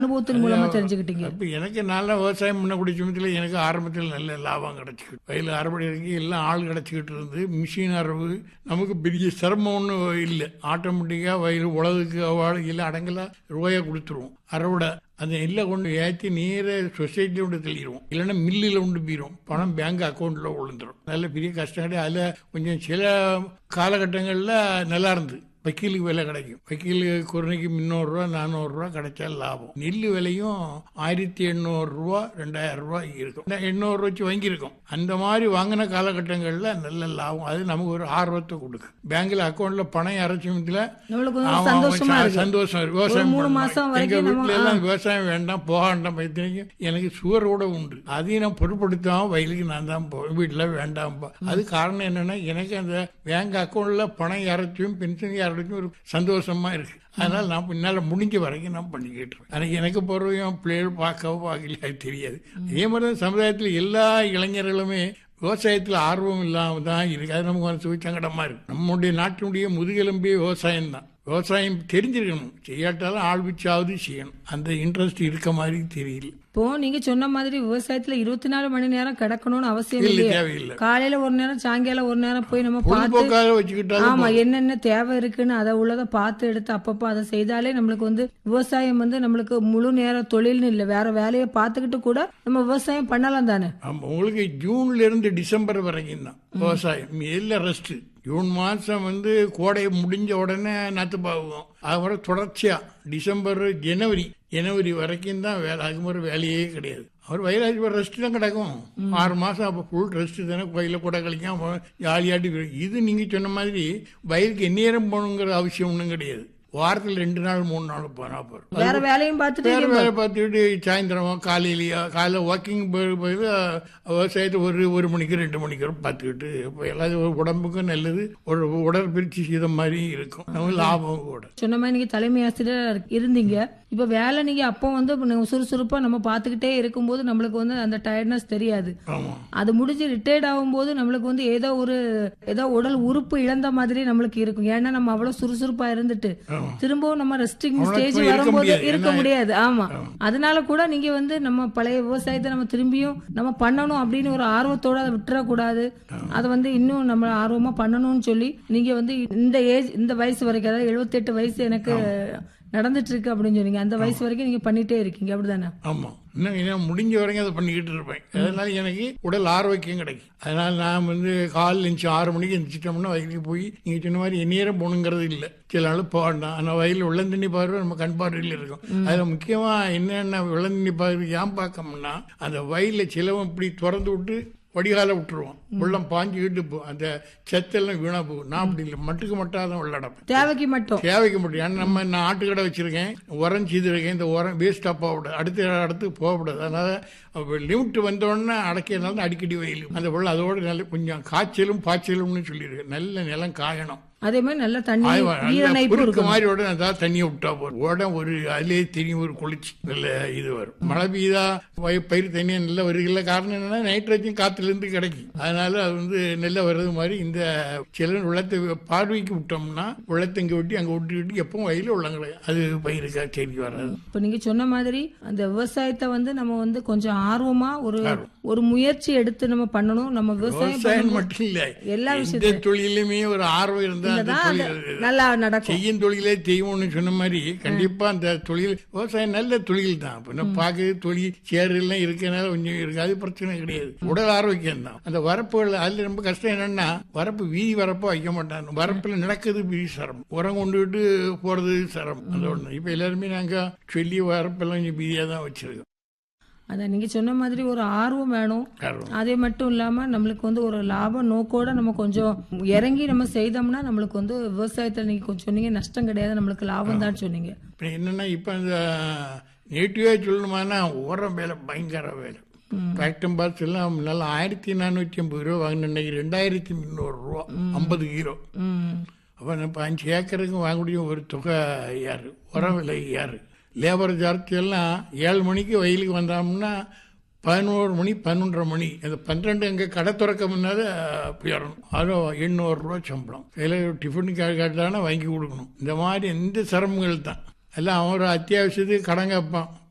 அனுபவத்தின் மூலமா தெரிஞ்சுக்கிட்டீங்க அப்ப எனக்கு நல்ல விவசாயம் பண்ணக்கூடிய சமயத்தில் எனக்கு ஆரம்பத்தில் நல்ல லாபம் கிடைச்சிக்கிட்டு வயல் அறுவடை இறக்கி எல்லாம் ஆள் கிடைச்சிக்கிட்டு இருந்து மிஷின் அரவு நமக்கு பெரிய சிரமம் ஒன்றும் இல்லை ஆட்டோமேட்டிக்காக வயல் உழவுக்கு அவாள் எல்லாம் அடங்கலாம் ரூபாயை கொடுத்துருவோம் அறுவடை அந்த நெல்லை கொண்டு ஏற்றி நேர சொசைட்டியில் கொண்டு தெளிடுவோம் இல்லைன்னா மில்லில் கொண்டு போயிடும் பணம் பேங்க் அக்கௌண்ட்டில் விழுந்துடும் நல்ல பெரிய கஷ்டம் கிடையாது அதில் கொஞ்சம் சில காலகட்டங்களில் நல்லா இருந்து வக்கீலுக்கு விலை கிடைக்கும் வக்கீலுக்கு குறைக்கு முந்நூறுரூவா நானூறுரூவா கிடைச்சா லாபம் நெல் விலையும் ஆயிரத்தி எண்ணூறுரூவா ரெண்டாயிரம் ரூபா இருக்கும் எண்ணூறு வச்சு வாங்கியிருக்கோம் அந்த மாதிரி வாங்கின காலகட்டங்களில் நல்ல லாபம் அது நமக்கு ஒரு ஆர்வத்தை கொடுக்கும் பேங்க்ல அக்கௌண்ட்ல பணம் இறச்சமத்தில் நம்மளுக்கு கொஞ்சம் சந்தோஷமா இருக்கு சந்தோஷம் இருக்கு. விவசாயம் மூணு பண்ணலாம். மாசம் எங்க வரைக்கும் நம்ம- வீட்டுல எல்லாம் விவசாயம் வேண்டாம் போக வேண்டாம் பைத்தியம் எனக்கு சுகர் கூட உண்டு அதையும் நான் பொருட்படுத்தாம வயலுக்கு நான் தான் போவேன் வீட்டுல வேண்டாம்ப்பா அது காரணம் என்னன்னா எனக்கு அந்த பேங்க் அக்கௌண்ட்ல பணம் இறச்சும் பென்ஷன் இறச்சும் ஒரு சந்தோஷமா இருக்கு அதனால நான் பின்னால முடிஞ்ச வரைக்கும் நான் பண்ணிக்கிட்டு இருக்கேன் எனக்கு எனக்கு பொறுவையும் பிள்ளைகள் பார்க்கவோ பார்க்கல அது தெரியாது அதே மாதிரி தான் சமுதாயத்தில் எல்லா இளைஞர்களுமே விவசாயத்தில் ஆர்வம் இல்லாம தான் இருக்கு அது நமக்கு மனசு சங்கடமா இருக்கு நம்முடைய நாட்டினுடைய முதுகெலும்பே விவசாயம் தான் விவசாயம் தெரிஞ்சிருக்கணும் செய்யாட்டாலும் ஆள் வச்சாவது செய்யணும் அந்த இன்ட்ரெஸ்ட் இருக்க மாதிரி தெரியல இப்போ நீங்க சொன்ன மாதிரி விவசாயத்துல இருபத்தி நாலு மணி நேரம் கிடக்கணும்னு அவசியம் இல்லை இல்லையே தேவையில்லை காலையில ஒரு நேரம் சாயங்காலம் ஒரு நேரம் போய் நம்ம பார்த்து பொழுதுபோக்காக வச்சுக்கிட்டாலும் ஆமா என்னென்ன தேவை இருக்குன்னு அதை உள்ளதை பார்த்து எடுத்து அப்பப்போ அதை செய்தாலே நம்மளுக்கு வந்து விவசாயம் வந்து நம்மளுக்கு முழு நேர தொழில்னு இல்லை வேற வேலையை பார்த்துக்கிட்டு கூட நம்ம விவசாயம் பண்ணலாம் தானே ஆமா, உங்களுக்கு ஜூன்ல இருந்து டிசம்பர் வரைக்கும் தான் விவசாயம் எல்லாம் ரெஸ்ட் ஜூன் மாசம் வந்து கோடை முடிஞ்ச உடனே நத்து பாகுவோம் அதுக்கப்புறம் தொடர்ச்சியா டிசம்பர் ஜனவரி ஜனவரி வரைக்கும் தான் வேலை அதுக்கு மாதிரி வேலையே கிடையாது அவர் வயலாஜி ரெஸ்ட் தான் கிடக்கும் ஆறு மாசம் அப்போ ஃபுல் ரெஸ்ட் தானே கோயிலில் கூட கழிக்காம ஜாலியாட்டி இது நீங்க சொன்ன மாதிரி வயலுக்கு எந்நேரம் போகணுங்கிற அவசியம் ஒன்றும் கிடையாது வாரத்தில் ரெண்டு நாள் மூணு நாள் போனா போறோம் வேற வேலையும் பார்த்துட்டு வேற வேலை பார்த்துக்கிட்டு சாயந்தரமா காலையிலயா காலைல வாக்கிங் போய் போய் விவசாயத்தை ஒரு ஒரு மணிக்கு ரெண்டு மணிக்கு பார்த்துக்கிட்டு இப்போ எல்லாரும் ஒரு உடம்புக்கும் நல்லது ஒரு உடற்பயிற்சி செய்த மாதிரி இருக்கும் நமக்கு லாபம் கூட சொன்ன மாதிரி நீங்க தலைமை ஆசிரியர் இருந்தீங்க இப்ப வேலை நீங்க அப்போ வந்து நீங்க சுறுசுறுப்பா நம்ம பார்த்துக்கிட்டே இருக்கும்போது நம்மளுக்கு வந்து அந்த டயர்ட்னஸ் தெரியாது ஆமா அது முடிஞ்சு ரிட்டையர்ட் ஆகும்போது நம்மளுக்கு வந்து ஏதோ ஒரு ஏதோ உடல் உறுப்பு இழந்த மாதிரி நம்மளுக்கு இருக்கும் ஏன்னா நம்ம அவ்வளவு சுறுசுறுப்பா இருந்துட்டு திரும்பவும் நம்ம ரெஸ்டிங் அவ்வளவு ஸ்டேஜ் இருக்க வரும்போது முடியாது. இருக்க ஏன்னா- முடியாது ஆமா அதனால கூட நீங்க வந்து நம்ம பழைய விவசாயத்தை நம்ம திரும்பியும் நம்ம பண்ணணும் அப்படின்னு ஒரு ஆர்வத்தோட அதை விட்டுறக்கூடாது அதை வந்து இன்னும் நம்ம ஆர்வமா பண்ணணும்னு சொல்லி நீங்க வந்து இந்த ஏஜ் இந்த வயசு வரைக்கும் அதாவது 78 வயசு எனக்கு நடந்துட்டு இருக்கு அப்படின்னு சொன்னீங்க அந்த வயசு வரைக்கும் நீங்க பண்ணிட்டே இருக்கீங்க அப்படிதானே ஆமா இன்னும் இன்னும் முடிஞ்ச வரைக்கும் அதை பண்ணிக்கிட்டு இருப்பேன் அதனால எனக்கு உடல் ஆரோக்கியம் கிடைக்கும் அதனால நான் வந்து காலையில் இருந்துச்சு ஆறு மணிக்கு எழுந்திரிச்சிட்டோம்னா வயலுக்கு போய் நீங்க சொன்ன மாதிரி எந்நேரம் போகணுங்கிறது இல்லை சில நாள் போகணும் ஆனால் வயலில் உள்ளந்தண்ணி பார்வை நம்ம கண் பார்வையில் இருக்கும் அதில் முக்கியமா என்னென்ன உள்ளந்தண்ணி பார்வை ஏன் பார்க்கணும்னா அந்த வயலில் சிலவன் இப்படி திறந்து விட்டு வடிகால விட்டுருவோம் உள்ளம் பாஞ்சுக்கிட்டு போ அந்த செத்தெல்லாம் வீணா போகும் நான் அப்படி இல்லை மட்டுக்கு மட்டாதான் உள்ளடப்பேன் தேவைக்கு மட்டும் தேவைக்க முடியும் ஏன்னா நம்ம நான் ஆட்டுக்கடை வச்சிருக்கேன் உரம் செய்திருக்கேன் இந்த உரம் வேஸ்ட்டாக போகக்கூடாது அடுத்த இடத்துக்கு போகக்கூடாது அதனால லிமிட் வந்தோடனே அடைக்கிறதுனால அடிக்கடி வெயில் அந்த வெள்ளம் அதோட நல்ல கொஞ்சம் காய்ச்சலும் பாய்ச்சலும்னு சொல்லியிருக்கு நல்ல நிலம் காயணும் அதே மாதிரி நல்ல தண்ணி அது ஈர நல்ல நைப்பு குறுக்கு இருக்கும் மாதிரி உடனே அதான் தண்ணியை விட்டா போதும் உடனே ஒரு அதுலேயே தெரியும் ஒரு குளிர்ச்சி நல்ல இது வரும் மழை பெய்தா வய- பயிர் தண்ணியா நல்லா வருகிற காரணம் என்னன்னா நைட்ரஜன் காத்துல இருந்து கிடைக்கும் அதனால அது வந்து நெல்ல வர்றது மாதிரி இந்த சில உள்ளத்தை பார்வைக்கு விட்டோம்னா உள்ளத்தை இங்க விட்டு அங்க விட்டுக்கிட்டு எப்பவும் வயலில் உள்ளங்களே அது பயிருக்கா செடி வராது இப்ப நீங்க சொன்ன மாதிரி அந்த விவசாயத்தை வந்து நம்ம வந்து கொஞ்சம் ஆர்வமா ஒரு ஒரு முயற்சி எடுத்து நம்ம பண்ணணும் நம்ம விவசாயம் விவசாயம் மட்டும் இல்ல எல்லா எந்த தொழிலுமே ஒரு ஆர்வம் இருந்தா அந்த தான் அது தொழில் நல்லா நடக்கும் செய்யும் தொழிலே தெய்வம்னு சொன்ன மாதிரி கண்டிப்பா அந்த தொழில் விவசாயம் நல்ல தொழில் தான் இப்ப நான் பார்க்க தொழில் சேர் எல்லாம் இருக்கனால கொஞ்சம் இருக்கு அது பிரச்சனை கிடையாது உடல் ஆரோக்கியம் தான் அந்த வரப்புகள் அதுல ரொம்ப கஷ்டம் என்னன்னா வரப்பு வீதி வரப்போ வைக்க மாட்டாங்க வரப்புல நடக்குது பெரிய சிரமம் உரம் கொண்டுகிட்டு போறது சிரமம் அது ஒண்ணு இப்ப எல்லாருமே நாங்க சொல்லி வரப்பெல்லாம் கொஞ்சம் வீதியா தான் வச்சிருக்கோம் அதான் நீங்க சொன்ன மாதிரி ஒரு ஆர்வம் வேணும் காரணம் அதே மட்டும் இல்லாம நம்மளுக்கு வந்து ஒரு லாப நோக்கோட நம்ம கொஞ்சம் இறங்கி நம்ம செய்தோம்னா நம்மளுக்கு வந்து விவசாயத்துல நீங்க கொஞ்சம் சொன்னீங்க நஷ்டம் கிடையாது நம்மளுக்கு லாபம் தான் சொன்னீங்க இப்ப என்னன்னா இப்ப இந்த நேட்டிவா சொல்லணுமானா உரம் வேலை பயங்கர வேலை டிராக்டர் பாக்ஸ் எல்லாம் நல்லா ஆயிரத்தி நானூற்றி ஐம்பது ரூபா வாங்கின இன்னைக்கு ரெண்டாயிரத்தி முந்நூறு ரூபா ஐம்பது கிலோ ம் அப்போ இப்போ அஞ்சு ஏக்கருக்கு வாங்கக்கூடிய ஒரு தொகை யாரு உரம் விலை யாரு லேபர் சார்ஜ் எல்லாம் ஏழு மணிக்கு வயலுக்கு வந்தோம்னா பதினோரு மணி பன்னெண்டரை மணி அந்த பன்னிரெண்டு அங்கே கடை திறக்க முன்னால போயிடணும் அதுவும் எண்ணூறுரூவா சம்பளம் கையில் டிஃபன் கேட்டானா வாங்கி கொடுக்கணும் இந்த மாதிரி எந்த சிரமங்கள் தான் எல்லாம் அவன் ஒரு அத்தியாவசியத்துக்கு கடன் கேட்பான்